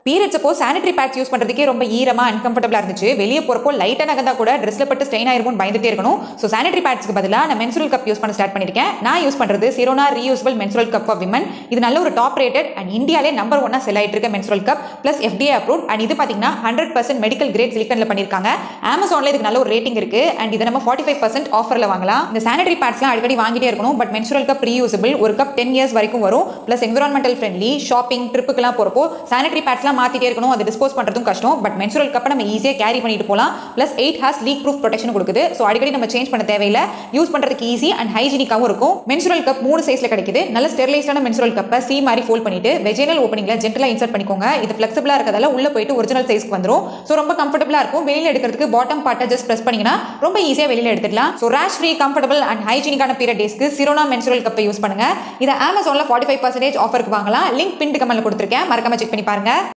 periods அப்போ sanitary bats use பண்ணுறதுக்கே ரொம்ப ஈரமாக அன்கம்ஃபர்டபுளாக இருந்துச்சு வெளியே போகிறப்போ லைட்டாக நகர்ந்தா கூட ட்ரெஸ்ஸில் பட்டு ஸ்ட்ரெயின் ஆயிருக்கும்னு பயந்துட்டே இருக்கணும் ஸோ சானிட்டரி பேட்ஸ்க்கு பதிலாக நான் மென்சுரல் கப் யூஸ் பண்ண ஸ்டார்ட் பண்ணியிருக்கேன் நான் யூஸ் பண்ணுறது Sirona reusable menstrual cup for women இது நல்ல ஒரு டாப் ரேட்டட் அண்ட் இந்தியாலே நம்பர் ஒன்னாக செல் ஆயிட்டு இருக்க menstrual cup plus FDA approve and இது பார்த்தீங்கன்னா ஹண்ட்ரட் பர்சன்ட் மெடிக்கல் கிரேட் சிலிக்கனில் பண்ணியிருக்காங்க அமேசானில் இதுக்கு நல்ல ஒரு ரேட்டிங் இருக்கு அண்ட் இதை நம்ம ஃபார்ட்டி ஃபைவ் பர்சன்ட் ஆஃபரில் வாங்கலாம் இந்த சானிட்டரி பேட்ஸ்லாம் அடிக்கடி வாங்கிட்டே இருக்கணும் பட் மென்சுரல் கப் ரீயூசபிள் ஒரு கப் டென் இயர்ஸ் வரைக்கும் வரும் ப்ளஸ் என்விரான்மெண்டல் ஃப்ரெண்ட்லி ஷாப்பிங் ட்ரிப்புக்கெல்லாம் போகிறப்போ சானிட்டரி பேட்ஸ்லாம் மாற்றிட்டே இருக்கணும் அது டிஸ்போஸ் பண்ணுறதும் கஷ்டம் பட் மென்சுரல் கப்பை நம்ம ஈஸியாக கேரி பண்ணிட்டு போகலாம் plus eight hours leak proof protection கொடுக்குது ஸோ அடிக்கடி நம்ம சேஞ்ச் பண்ண தேவையில்லை யூஸ் பண்ணுறதுக்கு ஈஸி அண்ட் ஹைஜீனிக்காகவும் இருக்கும் மென்சுரல் கப் மூணு சைஸில் கிடைக்குது நல்ல ஸ்டெர்லைஸ்டான மென்சுரல் கப்பை சி மாதிரி ஃபோல்ட் பண்ணிட்டு வெஜினல் ஓப்பனிங்கில் ஜென்டலாக இன்சர்ட் பண்ணிக்கோங்க இது ஃப்ளெக்சிபிளாக இருக்கிறதால உள்ள போயிட்டு ஒரிஜினல் சைஸ்க்கு வந்துடும் ஸோ ரொம்ப கம்ஃபர்டபுளாக இருக்கும் வெளியில் எடுக்கிறதுக்கு பாட்டம் பார்ட்டை ஜஸ்ட் ப்ரெஸ் பண்ணிங்கன்னா ரொம்ப ஈஸியாக வெளியில் எடுத்துக்கலாம் so rash free comfortable and ஹைஜீனிக்கான பீரியட் டேஸ்க்கு சிரோனா மென்சுரல் கப்பை யூஸ் பண்ணுங்க இதை அமேசானில் ஃபார்ட்டி ஃபைவ் பர்சன்டேஜ் ஆஃபருக்கு வாங்கலாம் லிங்க் பின் கமெண்ட்ல கொடுத்துருக்கேன் மறக்காம செக் பண்ணி பாருங்க